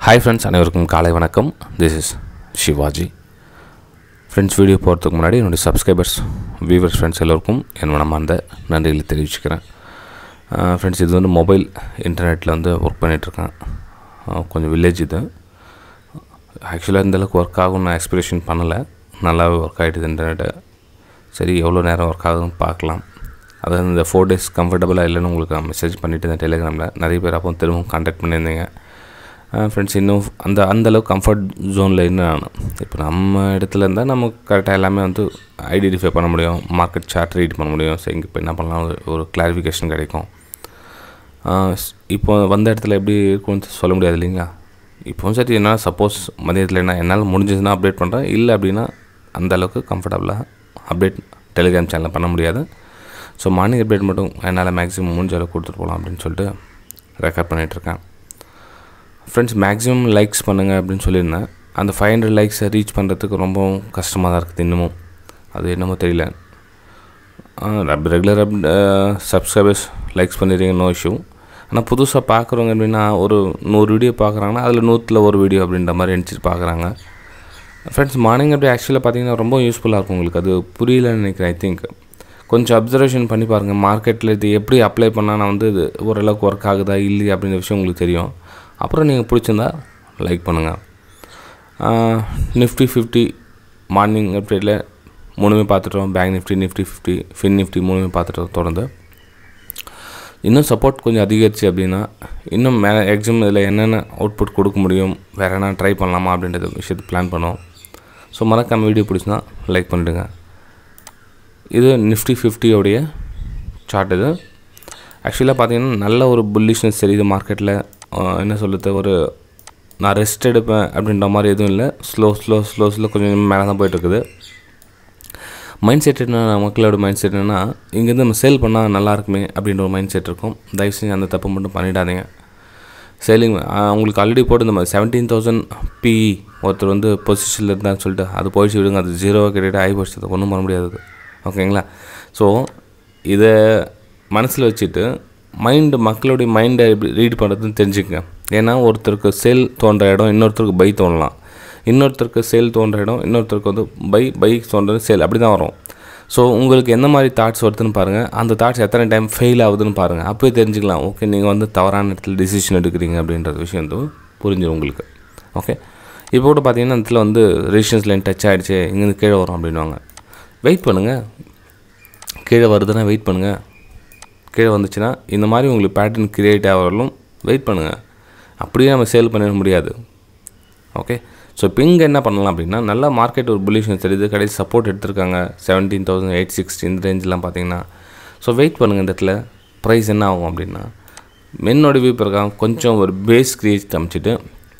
hi friends அனைவருக்கும் காலை வணக்கம் this is Shivaji friends video போகிறதுக்கு முன்னாடி என்னுடைய சப்ஸ்கிரைபர்ஸ் வியூவர்ஸ் ஃப்ரெண்ட்ஸ் எல்லோருக்கும் என் மனமார்ந்த நன்றிகளை தெரிவிச்சுக்கிறேன் ஃப்ரெண்ட்ஸ் இது வந்து மொபைல் இன்டர்நெட்டில் வந்து ஒர்க் பண்ணிகிட்ருக்கேன் கொஞ்சம் வில்லேஜ் இது ஆக்சுவலாக இந்தளவுக்கு ஒர்க் ஆகும் நான் எக்ஸ்பெக்டேஷன் பண்ணலை நல்லாவே ஒர்க் ஆகிடுது இன்டர்நெட்டு சரி எவ்வளோ நேரம் ஒர்க் ஆகுதுன்னு பார்க்கலாம் அதாவது இந்த ஃபோர் டேஸ் கம்ஃபர்டபுளாக இல்லைன்னு உங்களுக்கு நான் மெசேஜ் பண்ணிவிட்டு இருந்தேன் டெலிகிராமில் நிறைய பேர் அப்போ திரும்பவும் காண்டாக்ட் பண்ணியிருந்தீங்க ஃப்ரெண்ட்ஸ் இன்னும் அந்த அந்தளவுக்கு கம்ஃபர்ட் ஜோனில் இன்னும் நான் இப்போ நம்ம இடத்துல இருந்தால் நம்ம கரெக்டாக எல்லாமே வந்து ஐடென்டிஃபை பண்ண முடியும் மார்க்கெட் சார்ட் ரீட் பண்ண முடியும் ஸோ இங்கே இப்போ என்ன பண்ணலாம் ஒரு ஒரு கிளாரிஃபிகேஷன் கிடைக்கும் இப்போ வந்த இடத்துல எப்படி இருக்கும்னு சொல்ல முடியாது இல்லைங்களா இப்போ சரி என்னால் சப்போஸ் மதியத்தில் என்ன என்னால் முடிஞ்சதுன்னா அப்டேட் பண்ணுறேன் இல்லை அப்படின்னா அந்த அளவுக்கு கம்ஃபர்டபுளாக அப்டேட் டெலிகிராம் சேனலில் பண்ண முடியாது ஸோ மார்னிங் அப்டேட் மட்டும் என்னால் மேக்ஸிமம் முடிஞ்ச அளவுக்கு கொடுத்துட்டு போகலாம் அப்படின்னு சொல்லிட்டு ரெக்கார்ட் பண்ணிகிட்ருக்கேன் ஃப்ரெண்ட்ஸ் மேக்ஸிமம் லைக்ஸ் பண்ணுங்கள் அப்படின்னு சொல்லியிருந்தேன் அந்த ஃபைவ் ஹண்ட்ரட் லைக்ஸை ரீச் பண்ணுறதுக்கு ரொம்பவும் கஷ்டமாக தான் இருக்குது இன்னமும் அது என்னமோ தெரியல ரெகுலர் அப் சப்ஸ்கிரைபர்ஸ் லைக்ஸ் பண்ணிடுறீங்க நோ இஷ்யூ ஆனால் புதுசாக பார்க்குறவங்க அப்படின்னா ஒரு நூறு வீடியோ பார்க்குறாங்கன்னா அதில் நூற்றில் ஒரு வீடியோ அப்படின்ற மாதிரி நினச்சிட்டு பார்க்குறாங்க ஃப்ரெண்ட்ஸ் மார்னிங் அப்படி ஆக்சுவலாக பார்த்தீங்கன்னா ரொம்ப யூஸ்ஃபுல்லாக இருக்கும் உங்களுக்கு அது புரியலன்னு நினைக்கிறேன் ஐ திங்க் கொஞ்சம் அப்சர்வேஷன் பண்ணி பாருங்கள் மார்க்கெட்டில் இது எப்படி அப்ளை பண்ணால் நான் வந்து இது ஓரளவுக்கு ஒர்க் ஆகுதா இல்லையா அப்படின்ற விஷயம் உங்களுக்கு தெரியும் அப்புறம் நீங்கள் பிடிச்சிருந்தா லைக் பண்ணுங்கள் நிஃப்டி ஃபிஃப்டி மார்னிங் அப்டேட்டில் மூணுமே பார்த்துட்டோம் bank Nifty Nifty fifty fin Nifty மூணுமே பார்த்துட்டோம் தொடர்ந்து இன்னும் சப்போர்ட் கொஞ்சம் அதிகரிச்சு அப்படின்னா இன்னும் மே எக்ஸாம் இதில் என்னென்ன அவுட்புட் கொடுக்க முடியும் வேறு என்ன ட்ரை பண்ணலாமா அப்படின்றது விஷயத்தை பிளான் பண்ணுவோம் ஸோ மறக்காமல் வீடியோ பிடிச்சினா லைக் பண்ணிவிடுங்க இது நிஃப்டி ஃபிஃப்டியோடைய சார்ட் இது ஆக்சுவலாக பார்த்தீங்கன்னா நல்ல ஒரு புல்லிஷ்னஸ் தெரியுது மார்க்கெட்டில் என்ன சொல்லுறது ஒரு நான் ரெஸ்ட் எடுப்பேன் அப்படின்ற மாதிரி எதுவும் இல்லை ஸ்லோ ஸ்லோ ஸ்லோ ஸ்லோ கொஞ்சம் மேலே தான் போயிட்டுருக்குது மைண்ட் செட் என்ன மக்களோட மைண்ட் செட் என்னென்னா இங்கேருந்து நம்ம சேல் பண்ணால் நல்லா இருக்குமே அப்படின்ற ஒரு மைண்ட் செட் இருக்கும் தயவு செஞ்சு அந்த தப்பு மட்டும் பண்ணிடாதீங்க சேலிங் உங்களுக்கு ஆல்ரெடி போட்டு இந்த மாதிரி செவன்டீன் தௌசண்ட் பிஇ ஒருத்தர் வந்து பொசிஷனில் இருந்தான்னு சொல்லிட்டு அது போயிடுச்சு விடுங்க அது ஜீரோவாக கிட்டே ஆகி போச்சு அது ஒன்றும் பண்ண முடியாது ஓகேங்களா ஸோ இதை மனசில் வச்சுட்டு மைண்டு மக்களுடைய மைண்டை எப்படி ரீட் பண்ணுறதுன்னு தெரிஞ்சுக்கங்க ஏன்னா ஒருத்தருக்கு சேல் தோன்ற இடம் இன்னொருத்தருக்கு பை தோணலாம் இன்னொருத்தருக்கு சேல் தோன்ற இடம் இன்னொருத்தருக்கு வந்து பை பை தோன்றது சேல் அப்படி தான் வரும் ஸோ உங்களுக்கு எந்த மாதிரி தாட்ஸ் வருதுன்னு பாருங்கள் அந்த தாட்ஸ் எத்தனை டைம் ஃபெயில் ஆகுதுன்னு பாருங்கள் அப்போயே தெரிஞ்சுக்கலாம் ஓகே நீங்கள் வந்து தவறான இடத்துல டிசிஷன் எடுக்கிறீங்க அப்படின்றது விஷயம் வந்து புரிஞ்சிடும் உங்களுக்கு ஓகே இப்போ கூட பார்த்தீங்கன்னா இடத்துல வந்து ரெசிஸ்டன்ஸ் லைன் டச் ஆகிடுச்சு இங்கேருந்து கீழே வரும் அப்படின்வாங்க வெயிட் பண்ணுங்கள் கீழே வருதுன்னா வெயிட் பண்ணுங்கள் கீழே வந்துச்சுன்னா இந்த மாதிரி உங்களுக்கு பேட்டர்ன் க்ரியேட் ஆகலும் வெயிட் பண்ணுங்கள் அப்படியே நம்ம சேல் பண்ணிட முடியாது ஓகே ஸோ இப்போ இங்கே என்ன பண்ணலாம் அப்படின்னா நல்லா மார்க்கெட் ஒரு புல்லிஷன் தெரியுது கடைசி சப்போர்ட் எடுத்திருக்காங்க செவன்டீன் தௌசண்ட் எயிட் சிக்ஸ்டி இந்த ரேஞ்செலாம் பார்த்தீங்கன்னா ஸோ வெயிட் பண்ணுங்கள் இந்த இடத்துல ப்ரைஸ் என்ன ஆகும் அப்படின்னா மென்னோட வியூ பிரகாரம் கொஞ்சம் ஒரு பேஸ் கிரியேட் அமைச்சிட்டு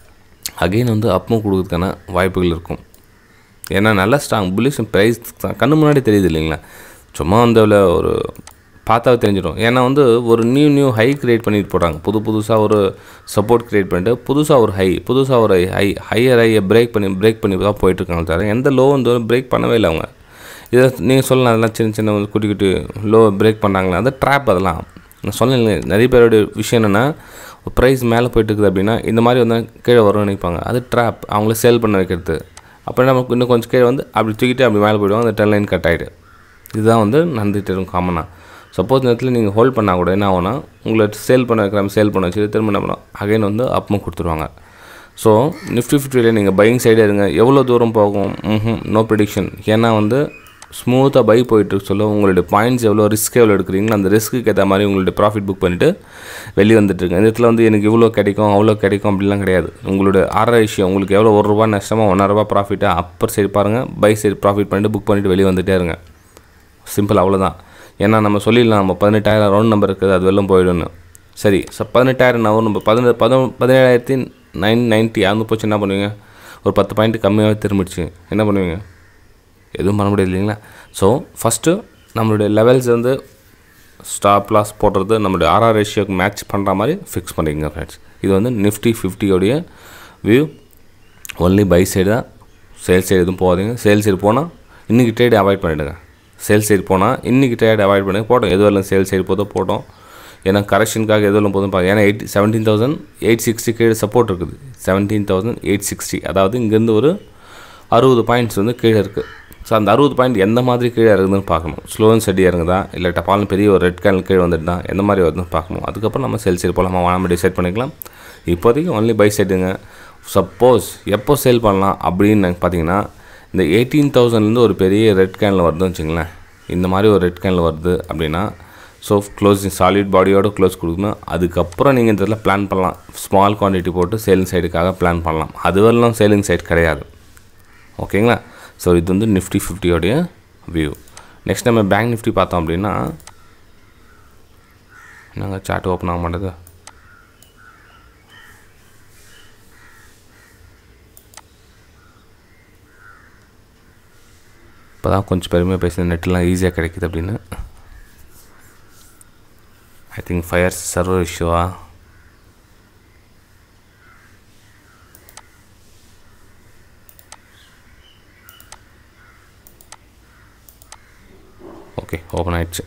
அகெயின் வந்து அப்பும் கொடுக்கறதுக்கான வாய்ப்புகள் இருக்கும் ஏன்னா நல்லா ஸ்ட்ராங் புல்லிஷன் ப்ரைஸ் கண்ணு முன்னாடி தெரியுது இல்லைங்களா சும்மா வந்து ஒரு பார்த்தாவே தெரிஞ்சிடும் ஏன்னா வந்து ஒரு நியூ நியூ ஹை க்ரியேட் பண்ணிட்டு போகிறாங்க புது புதுசாக ஒரு சப்போர்ட் க்ரியேட் பண்ணிட்டு புதுசாக ஒரு ஹை புதுசாக ஒரு ஹை ஹையர் ஹையை பிரேக் பண்ணி பிரேக் பண்ணி தான் போயிட்டுருக்காங்க தவிர எந்த லோ வந்து பிரேக் பண்ணவே இல்லை அவங்க இதை நீங்கள் சொல்லலாம் அதெல்லாம் சின்ன சின்ன குட்டி குட்டி லோ பிரேக் பண்ணாங்களே அது ட்ராப் அதெல்லாம் நான் சொன்னேன் நிறைய பேரோட விஷயம் என்னென்னா ப்ரைஸ் மேலே போயிட்டு இருக்குது அப்படின்னா இந்த மாதிரி வந்து கீழே வரும்னு நினைப்பாங்க அது ட்ராப் அவங்கள சேல் பண்ண வைக்கிறது அப்புறம் நமக்கு இன்னும் கொஞ்சம் கீழே வந்து அப்படி தூக்கிட்டு அப்படி மேலே போயிடுவாங்க அந்த டென் லைன் கட் ஆகிடு இதுதான் வந்து நடந்துகிட்டு இருக்கும் காமனாக சப்போஸ் நேரத்தில் நீங்கள் ஹோல்ட் பண்ணால் கூட என்ன ஆகும்னா உங்களை சேல் பண்ண வைக்கிறாங்க சேல் பண்ண வச்சுட்டு திரும்ப என்ன பண்ணோம் அகைன் வந்து அப்பமும் கொடுத்துருவாங்க ஸோ நிஃப்டி ஃபிஃப்டியில் நீங்கள் பையிங் சைடே இருங்க எவ்வளோ தூரம் போகும் ம் நோ ப்ரிடிக்ஷன் ஏன்னா வந்து ஸ்மூத்தாக பை போயிட்டு சொல்ல உங்களுடைய பாயிண்ட்ஸ் எவ்வளோ ரிஸ்க் எவ்வளோ எடுக்கிறீங்களோ அந்த ரிஸ்க்கு ஏற்ற மாதிரி உங்களுடைய ப்ராஃபிட் புக் பண்ணிவிட்டு வெளியே வந்துட்டுருங்க இந்த இடத்துல வந்து எனக்கு இவ்வளோ கிடைக்கும் அவ்வளோ கிடைக்கும் அப்படிலாம் கிடையாது உங்களோட ஆறரை விஷயம் உங்களுக்கு எவ்வளோ ஒரு ரூபா நஷ்டமாக ஒன்றரை ரூபா ப்ராஃபிட்டாக அப்பர் சைடு பாருங்கள் பை சைடு ப்ராஃபிட் பண்ணிவிட்டு புக் பண்ணிவிட்டு வெளியே வந்துகிட்டே இருங்க சிம்பிள் அவ்வளோதான் ஏன்னா நம்ம சொல்லிடலாம் நம்ம பதினெட்டாயிரம் ரவுண்ட் நம்பர் இருக்குது அது வெள்ளம் போயிடும்னு சரி ஸோ பதினெட்டாயிரம் நான் நம்ம பதினெட்டு பத பதினேழாயிரத்தி நைன் நைன்ட்டி அது போச்சு என்ன பண்ணுவீங்க ஒரு பத்து பாயிண்ட் கம்மியாகவே திரும்பிடுச்சு என்ன பண்ணுவீங்க எதுவும் பண்ண முடியாது இல்லைங்களா ஸோ ஃபஸ்ட்டு நம்மளுடைய லெவல்ஸ் வந்து ஸ்டாப் லாஸ் போடுறது நம்மளுடைய ஆர்ஆர் ரேஷியோக்கு மேட்ச் பண்ணுற மாதிரி ஃபிக்ஸ் பண்ணிக்கங்க ஃப்ரெண்ட்ஸ் இது வந்து நிஃப்டி ஃபிஃப்டியோடைய வியூ ஒன்லி பை சைடு தான் சேல் சைடு எதுவும் போகாதீங்க சேல் சைடு போனால் இன்றைக்கி ட்ரேட் அவாய்ட் பண்ணிவிடுங்க சேல் சைடு போனால் இன்றைக்கி ட்ரேட் அவாய்ட் பண்ணி போட்டோம் எது வரலாம் சேல் சைடு போதோ போட்டோம் ஏன்னா கரெக்ஷனுக்காக எதுவும் போதும் பாருங்க ஏன்னா eight seventeen thousand eight sixty கீழே சப்போர்ட் இருக்குது செவன்டீன் தௌசண்ட் எயிட் சிக்ஸ்டி அதாவது இங்கேருந்து ஒரு அறுபது பாயிண்ட்ஸ் வந்து கீழே இருக்குது ஸோ அந்த அறுபது பாயிண்ட் எந்த மாதிரி கீழே இருக்குதுன்னு பார்க்கணும் ஸ்லோ அண்ட் ஸ்டடி இறங்குதா இல்லை டப்பாலும் பெரிய ஒரு ரெட் கேன் கீழே வந்துட்டு தான் எந்த மாதிரி வருதுன்னு பார்க்கணும் அதுக்கப்புறம் நம்ம செல் சைடு போகலாமா நம்ம டிசைட் பண்ணிக்கலாம் இப்போதைக்கு ஒன்லி பை சைடுங்க சப்போஸ் எப்போ சேல் பண்ணலாம் அப்படின்னு பார்த்தீங்கன்னா இந்த எயிட்டீன் தௌசண்ட்லேருந்து ஒரு பெரிய ரெட் கேனில் வருதுன்னு வச்சுங்களேன் இந்த மாதிரி ஒரு ரெட் கேனில் வருது அப்படின்னா ஸோ க்ளோஸிங் சாலிட் பாடியோட க்ளோஸ் கொடுக்கணும் அதுக்கப்புறம் நீங்கள் இந்த இதில் பிளான் பண்ணலாம் ஸ்மால் குவான்டிட்டி போட்டு சேலிங் சைடுக்காக பிளான் பண்ணலாம் அது வரலாம் சேலிங் சைடு கிடையாது ஓகேங்களா ஸோ இது வந்து நிஃப்டி ஃபிஃப்டியோடைய வியூ நெக்ஸ்ட் நம்ம பேங்க் நிஃப்டி பார்த்தோம் அப்படின்னா நாங்கள் சார்ட் ஓப்பன் ஆக மாட்டேது இப்போ தான் கொஞ்சம் பெருமையாக பேசுன நெட்லாம் ஈஸியாக கிடைக்குது அப்படின்னு ஐ திங்க் ஃபயர் சர்வர் இஷ்யூவா ஓகே ஓப்பன் ஆயிடுச்சு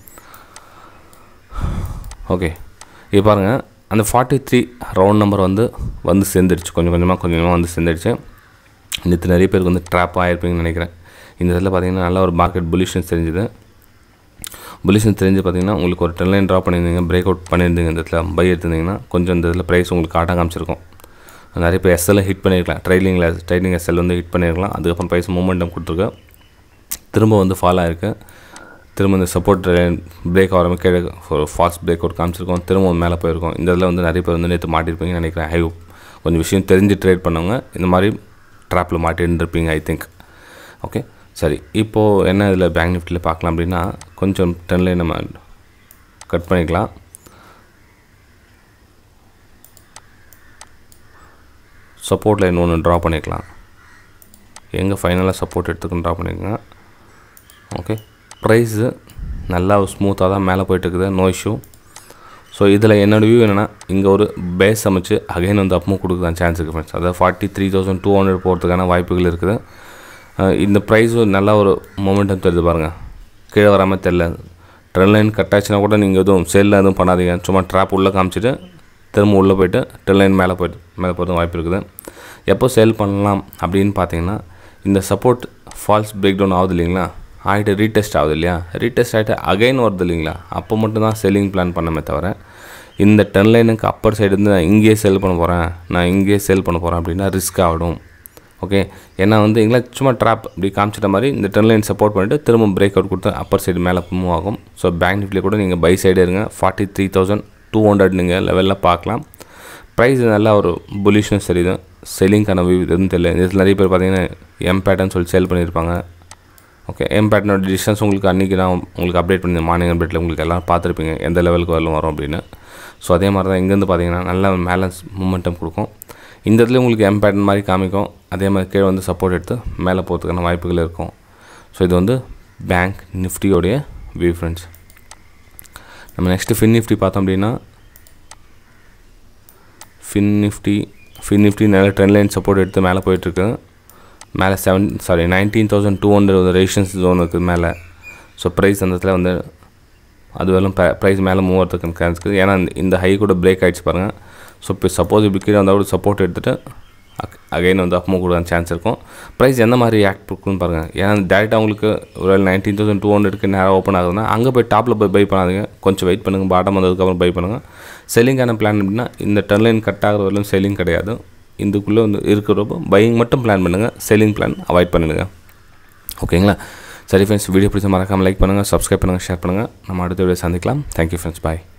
ஓகே இப்போ பாருங்கள் அந்த ஃபார்ட்டி த்ரீ ரவுண்ட் நம்பர் வந்து வந்து சேர்ந்துடுச்சு கொஞ்சம் கொஞ்சமாக கொஞ்சம் கொஞ்சமாக வந்து சேர்ந்துடுச்சு நேற்று நிறைய பேருக்கு வந்து ட்ராப் ஆகிருப்பீங்கன்னு நினைக்கிறேன் இந்த இடத்துல பார்த்தீங்கன்னா நல்ல ஒரு மார்க்கெட் புலிஷன்ஸ் தெரிஞ்சுது புலிஷன்ஸ் தெரிஞ்சு பார்த்தீங்கன்னா உங்களுக்கு ஒரு டென் லைன் ட்ராப் பண்ணியிருந்தீங்க பிரேக் அவுட் பண்ணியிருந்தீங்க இந்த இடத்துல பை எடுத்திருந்தீங்கன்னா கொஞ்சம் இந்த இதில் ப்ரைஸ் உங்களுக்கு காட்ட காமிச்சிருக்கும் நிறைய பேர் எஸ்எல்ல ஹிட் பண்ணியிருக்கலாம் ட்ரைலிங்கில் ட்ரைலிங் எஸ்எல் வந்து ஹிட் பண்ணியிருக்கலாம் அதுக்கப்புறம் ப்ரைஸ் மூமெண்டம் கொடுத்துருக்கு திரும்ப வந்து ஃபால் ஆகிருக்கு திரும்ப இந்த சப்போர்ட் பிரேக் ஆகிற மாதிரி கீழே ஒரு ஃபாஸ்ட் பிரேக் அவுட் காமிச்சிருக்கோம் திரும்ப மேலே போயிருக்கோம் இந்த இதில் வந்து நிறைய பேர் வந்து நேற்று மாட்டிருப்பீங்கன்னு நினைக்கிறேன் ஐ கொஞ்சம் விஷயம் தெரிஞ்சு ட்ரேட் பண்ணவங்க இந்த மாதிரி ட்ராப்பில் மாட்டிருந்துருப்பீங்க ஐ திங்க் ஓகே சரி இப்போது என்ன இதில் பேங்க் நிஃப்டியில் பார்க்கலாம் அப்படின்னா கொஞ்சம் டென்லேயே நம்ம கட் பண்ணிக்கலாம் சப்போர்ட் லைன் ஒன்று ட்ரா பண்ணிக்கலாம் எங்கே ஃபைனலாக சப்போர்ட் எடுத்துக்கணும் ட்ரா பண்ணிக்கோங்க ஓகே ப்ரைஸு நல்லா ஸ்மூத்தாக தான் மேலே போயிட்டுருக்குது நோ இஷ்யூ ஸோ இதில் என்னோடய வியூ என்னென்னா இங்கே ஒரு பேஸ் அமைச்சு அகைன் வந்து அப்பமும் கொடுக்குதான் சான்ஸ் இருக்குது ஃப்ரெண்ட்ஸ் அதாவது forty three thousand two hundred போகிறதுக்கான வாய்ப்புகள் இருக்குது இந்த ப்ரைஸும் நல்லா ஒரு மொமெண்டம் தெரியுது பாருங்கள் கீழே வராமல் தெரில ட்ரெண்ட் லைன் கட் ஆச்சுன்னா கூட நீங்கள் எதுவும் சேலில் எதுவும் பண்ணாதீங்க சும்மா ட்ராப் உள்ளே காமிச்சிட்டு திரும்ப உள்ளே போயிட்டு ட்ரெண்ட் லைன் மேலே போயிட்டு மேலே போகிறது வாய்ப்பு இருக்குது எப்போ சேல் பண்ணலாம் அப்படின்னு பார்த்தீங்கன்னா இந்த சப்போர்ட் ஃபால்ஸ் பிரேக் டவுன் ஆகுது இல்லைங்களா ஆகிட்டு ரீடெஸ்ட் ஆகுது இல்லையா ரீடெஸ்ட் ஆகிட்டு அகைன் வருது இல்லைங்களா அப்போ மட்டும் தான் செல்லிங் பிளான் பண்ணமே தவிர இந்த டென் லைனுக்கு அப்பர் சைடு இருந்து நான் இங்கேயே செல் பண்ண போகிறேன் நான் இங்கேயே சேல் பண்ண போகிறேன் அப்படின்னா ரிஸ்க் ஆகிடும் ஓகே ஏன்னா வந்து எங்களை சும்மா ட்ராப் இப்படி காமிச்சிட்ட மாதிரி இந்த டென் லைன் சப்போர்ட் பண்ணிவிட்டு திரும்ப பிரேக் அவுட் கொடுத்து அப்பர் சைடு மேலே மூவ் ஆகும் ஸோ பேங்க் நிஃப்டியில் கூட நீங்கள் பை சைடு இருங்க forty three thousand two hundred நீங்கள் லெவலில் பார்க்கலாம் ப்ரைஸ் நல்லா ஒரு புலிஷன் சரிது செல்லிங்கான வியூ எதுவும் தெரியல இதில் நிறைய பேர் பார்த்தீங்கன்னா எம் பேட்டர்னு சொல்லி சேல் பண்ணியிருப்பாங்க ஓகே எம் பேட்டர்னோட டிஸ்டன்ஸ் உங்களுக்கு அன்றைக்கி நான் உங்களுக்கு அப்டேட் பண்ணியிருந்தேன் மார்னிங் அப்டேட்டில் உங்களுக்கு எல்லாம் பார்த்துருப்பீங்க எந்த லெவலுக்கு வரலும் வரும் அப்படின்னு ஸோ அதே மாதிரி தான் இங்கேருந்து பார்த்தீங்கன்னா நல்ல பேலன்ஸ் மூமெண்டம் கொடுக்கும் இந்த இடத்துல உங்களுக்கு எம் பேட்டர்ன் மாதிரி காமிக்கும் அதே மாதிரி கீழே வந்து சப்போர்ட் எடுத்து மேலே போகிறதுக்கான வாய்ப்புகள் இருக்கும் ஸோ இது வந்து பேங்க் நிஃப்டியோடைய வியூ ஃப்ரெண்ட்ஸ் நம்ம நெக்ஸ்ட்டு ஃபின் நிஃப்டி பார்த்தோம் அப்படின்னா ஃபின் நிஃப்டி ஃபின் நிஃப்டி நல்ல ட்ரெண்ட் லைன் சப்போர்ட் எடுத்து மேலே போயிட்டுருக்கு மேலே seven sorry nineteen thousand two hundred ரேஷன்ஸ் ஜோன் இருக்குது மேலே ஸோ ப்ரைஸ் அந்த இடத்துல வந்து அது வரலும் ப்ரைஸ் மேலே மூவ் ஆகிறதுக்கு சான்ஸ் இருக்குது ஏன்னா இந்த ஹை கூட பிரேக் ஆகிடுச்சு பாருங்கள் ஸோ இப்போ சப்போஸ் இப்படி கீழே வந்தால் கூட சப்போர்ட் எடுத்துகிட்டு அகைன் வந்து அப் மூவ் கூட சான்ஸ் இருக்கும் ப்ரைஸ் எந்த மாதிரி ஆக்ட் இருக்குன்னு பாருங்கள் ஏன்னா டேரெக்டாக உங்களுக்கு ஒரு நைன்டீன் தௌசண்ட் டூ ஹண்ட்ரட்க்கு நேராக ஓப்பன் ஆகுதுன்னா அங்கே போய் டாப்பில் போய் பை பண்ணாதீங்க கொஞ்சம் வெயிட் பண்ணுங்கள் பாட்டம் வந்ததுக்கப்புறம் பை பண்ணுங்கள் செல்லிங்கான பிளான் அப்படின்னா இந்த டென் லைன் கட் ஆகிற வரலும் செல்லிங் கிடையாது இதுக்குள்ளே வந்து இருக்கிறப்போ பையிங் மட்டும் பிளான் பண்ணுங்கள் செல்லிங் பிளான் அவாய்ட் பண்ணிடுங்க ஓகேங்களா சரி ஃப்ரெண்ட்ஸ் வீடியோ பிடிச்ச மறக்காமல் லைக் பண்ணுங்கள் சப்ஸ்கிரைப் பண்ணுங்கள் ஷேர் பண்ணுங்கள் நம்ம அடுத்த வீடியோ சந்திக்கலாம் தேங்க்யூ ஃப்ரெண்ட்ஸ் பாய்